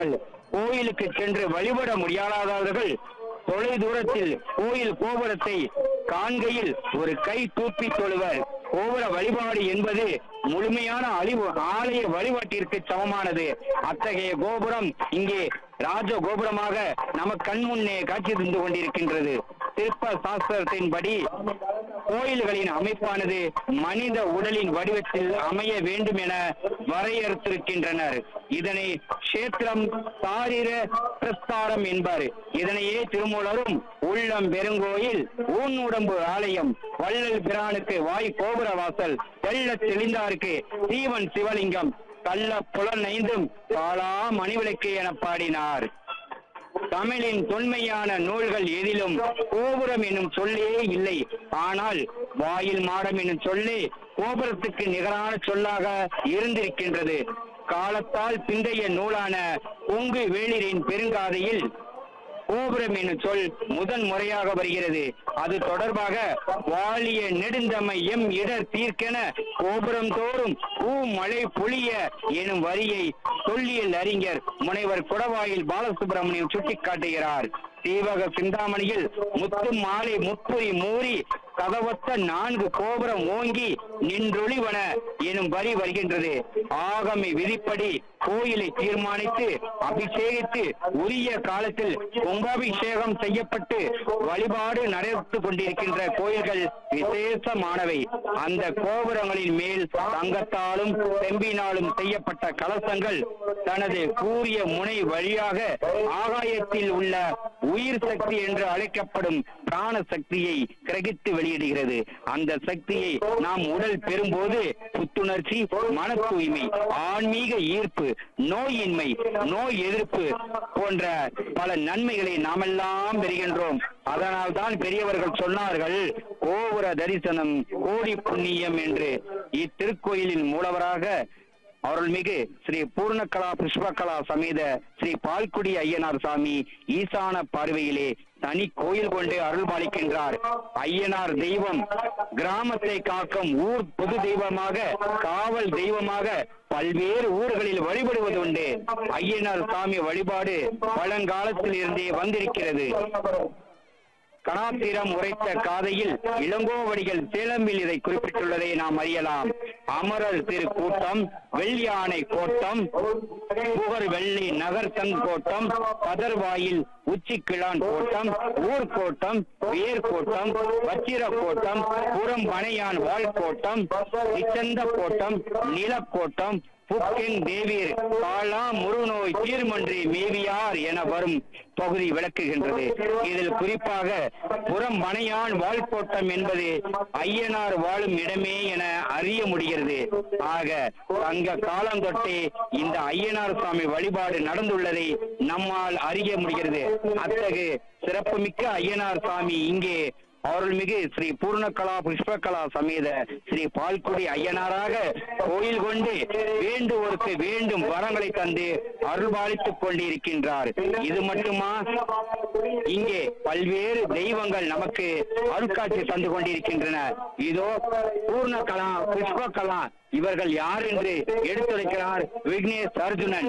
கோயிலுக்கு சென்று வழிபட முடியாதவர்கள் தொலை தூரத்தில் கோயில் கோபுரத்தை காண்கையில் ஒரு கை தூப்பி தொழுவர் கோபுர வழிபாடு என்பது முழுமையான அழிவு ஆலய வழிபாட்டிற்கு சமமானது அத்தகைய கோபுரம் இங்கே ராஜ கோபுரமாக நம்ம கண் முன்னே காட்சி தந்து கொண்டிருக்கின்றது சிற்ப சாஸ்திரத்தின்படி கோயில்களின் அமைப்பானது மனித உடலின் வடிவத்தில் அமைய வேண்டும் என வரையறுத்திருக்கின்றனர் இதனை கஷேத்திரம் சாரீர பிரஸ்தாரம் என்பார் இதனையே திருமூலரும் உள்ளம் பெருங்கோயில் ஊனுடம்பு ஆலயம் வள்ளல் பிரானுக்கு வாய் கோபுர வாசல் தெள்ள தெளிந்தாருக்கு சீவன் சிவலிங்கம் கள்ள புலன் ஐந்தும் காலா மணிவிளக்கு என பாடினார் தமிழின் தொன்மையான நூல்கள் எதிலும் கோபுரம் என்னும் சொல்லே இல்லை ஆனால் வாயில் மாடம் என்னும் சொல்லே கோபுரத்துக்கு நிகரான சொல்லாக இருந்திருக்கின்றது காலத்தால் பிந்தைய நூலான கொங்கு வேளிரின் பெருங்காதையில் கோபுரம் என்னும் சொல் முதன் முறையாக வருகிறது அது தொடர்பாக வாலிய நெடுந்தமை எம் இடர் தீர்க்கென கோபுரம் தோறும் பூ மழை பொழிய எனும் வரியை தொல்லியல் அறிஞர் முனைவர் குடவாயில் பாலசுப்பிரமணியம் சுட்டிக்காட்டுகிறார் தீவக சிந்தாமணியில் முத்து மாலை முப்புரி மூறி கதவத்த நான்கு கோபுரம் ஓங்கி நின்றொழிவன எனும் வரி வருகின்றது ஆகமி விதிப்படி கோயிலை தீர்மானித்து அபிஷேகித்து உரிய காலத்தில் கும்பாபிஷேகம் செய்யப்பட்டு வழிபாடு நடத்து கொண்டிருக்கின்ற கோயில்கள் விசேஷமானவை அந்த கோபுரங்களின் மேல் தங்கத்தாலும் செம்பினாலும் செய்யப்பட்ட கலசங்கள் தனது கூறிய முனை வழியாக ஆகாயத்தில் உள்ள உயிர் சக்தி என்று அழைக்கப்படும் பிராண சக்தியை கிரகித்து வெளியிடுகிறது அந்த சக்தியை நாம் உடல் பெறும்போது புத்துணர்ச்சி மன தூய்மை ஆன்மீக ஈர்ப்பு நோயின்மை நோய் எதிர்ப்பு போன்ற பல நன்மைகளை நாமெல்லாம் பெறுகின்றோம் அதனால் தான் பெரியவர்கள் சொன்னார்கள் கோபுர தரிசனம் கோடி புண்ணியம் என்று இத்திருக்கோயிலின் மூலவராக அருள்மிகு ஸ்ரீ பூர்ணகலா புஷ்பகலா சமேத ஸ்ரீ பால்குடி ஐயனார் சாமி ஈசான பார்வையிலே தனி கோயில் கொண்டு அருள் பாலிக்கின்றார் ஐயனார் தெய்வம் கிராமத்தை காக்கும் ஊர் பொது தெய்வமாக காவல் தெய்வமாக பல்வேறு ஊர்களில் வழிபடுவதுண்டு ஐயனார் சாமி வழிபாடு பழங்காலத்தில் இருந்தே வந்திருக்கிறது கணாத்திரம் உரைத்த காதையில் இளங்கோவடிகள் சேலம்பில் இதை குறிப்பிட்டுள்ளதை நாம் அறியலாம் அமரர் திரு கூட்டம் வெள்ளியானை கோட்டம் புகர் வெள்ளி நகர் கோட்டம் கதர்வாயில் உச்சிக்கிழான் கோட்டம் ஊர்கோட்டம் வேர் கோட்டம் வச்சிர கோட்டம் புறம் பனையான் வாழ் கோட்டம் இச்சந்த கோட்டம் நிலக்கோட்டம் புக்கெங் தேவீர் காலா முருநோய் தீர்மன்றி மேவியார் என வரும் பகுதி விளக்குகின்றது இதில் குறிப்பாக புறம் மனையான் வாழ்கோட்டம் என்பது ஐயனார் வாழும் இடமே என அறிய முடிகிறது ஆக அங்க காலந்தொட்டே இந்த ஐயனார் சுவாமி வழிபாடு நடந்துள்ளதை நம்மால் அறிய முடிகிறது அத்தகு சிறப்புமிக்க ஐயனார் சாமி இங்கே அருள்மிகு ஸ்ரீ பூர்ணகலா புஷ்பகலா சமேத ஸ்ரீ பால்குடி ஐயனாராக கோயில் கொண்டு வேண்டுவோருக்கு வேண்டும் வரங்களை தந்து அருள்பாலித்துக் கொண்டிருக்கின்றார் இது மட்டுமா இங்கே பல்வேறு தெய்வங்கள் நமக்கு அருட்காட்சி தந்து கொண்டிருக்கின்றன இதோ பூர்ணகலா புஷ்பகலா இவர்கள் யார் என்று எடுத்துரைக்கிறார் விக்னேஷ் அர்ஜுனன்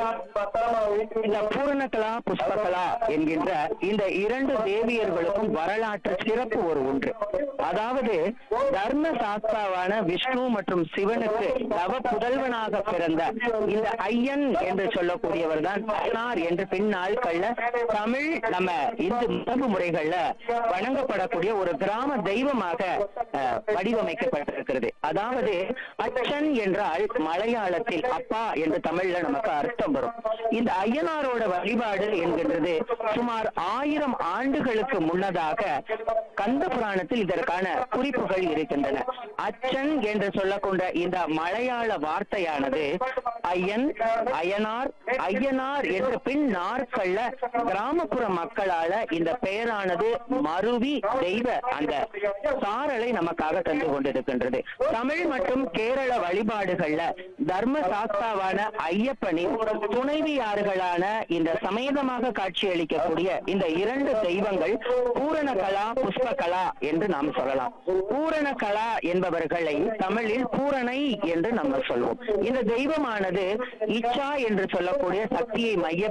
இந்த பூரணகலா புஷ்பகலா என்கின்ற இந்த இரண்டு தேவியர்களுக்கும் வரலாற்று சிறப்பு ஒரு ஒன்று அதாவது தர்ம சாஸ்தாவான விஷ்ணு மற்றும் சிவனுக்கு நவ புதல்வனாக பிறந்த இந்த ஐயன் என்று சொல்லக்கூடியவர் தான் ஐயனார் என்று பின் நாட்கள்ல தமிழ் நம்ம இந்து மரபு முறைகள்ல வணங்கப்படக்கூடிய ஒரு கிராம தெய்வமாக அஹ், வடிவமைக்கப்பட்டிருக்கிறது அதாவது அச்சன் என்றால் மலையாளத்தில் அப்பா என்று தமிழ்ல நமக்கு அர்த்தம் வரும் இந்த ஐயனாரோட வழிபாடு என்கின்றது சுமார் ஆயிரம் ஆண்டுகளுக்கு முன்னதாக கந்த புராணத்தில் இதற்கான குறிப்புகள் இருக்கின்றன அச்சன் என்று சொல்லக்கொண்ட இந்த மலையாள வார்த்தையானது ஐயன் அயனார் ஐயனார் என்று பின் நாட்கள்ல கிராமப்புற மக்களால இந்த பெயரானது மருவி தெய்வ அந்த சாரலை நமக்காக தந்து கொண்டிருக்கின்றது தமிழ் மற்றும் கேரள நவக்கிரக வழிபாடுகள்ல தர்ம சாஸ்தாவான ஐயப்பனின் துணைவியார்களான இந்த சமேதமாக காட்சியளிக்கக்கூடிய இந்த இரண்டு தெய்வங்கள் பூரணகலா புஷ்பகலா என்று நாம் சொல்லலாம் பூரணகலா என்பவர்களை தமிழில் பூரணை என்று நம்ம சொல்வோம் இந்த தெய்வமானது இச்சா என்று சொல்லக்கூடிய சக்தியை மைய